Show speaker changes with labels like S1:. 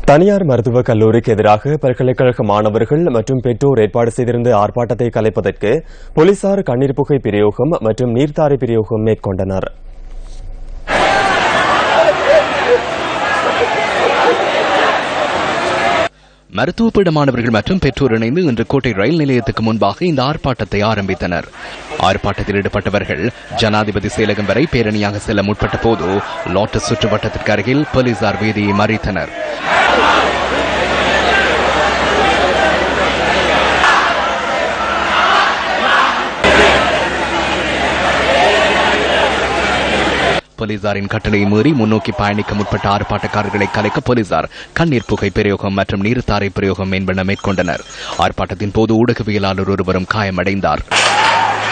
S1: தனியார் மருத்துவக் கல்லூரிக்கு எதிராக பல்கலைக்கழக மாணவர்கள் மற்றும் பெற்றோர் ஏற்பாடு செய்திருந்த ஆர்ப்பாட்டத்தை கலைப்பதற்கு போலீசார் கண்ணீர் புகை பிரயோகம் மற்றும் நீர்த்தாரை பிரயோகம் மேற்கொண்டனர்
S2: மருத்துவப்பீட மாணவர்கள் மற்றும் பெற்றோர் இணைந்து இன்று கோட்டை ரயில் நிலையத்துக்கு முன்பாக இந்த ஆர்ப்பாட்டத்தை ஆரம்பித்தனர் ஆர்ப்பாட்டத்தில் ஈடுபட்டவர்கள் ஜனாதிபதி செயலகம் வரை பேரணியாக செல்ல முற்பட்ட போது லோட்டஸ் சுற்றுவட்டத்திற்கு அருகில் போலீசார் வீதியை மறித்தனர் போலீசாரின் கட்டளையை மீறி முன்னோக்கி பயணிக்க முற்பட்ட ஆர்ப்பாட்டக்காரர்களை கலைக்க போலீசார் கண்ணீர் புகை பிரயோகம் மற்றும் நீர்த்தாரை பிரயோகம் என்பன மேற்கொண்டனர் ஆர்ப்பாட்டத்தின் போது ஊடகவியலாளர் ஒருவரும் காயமடைந்தார்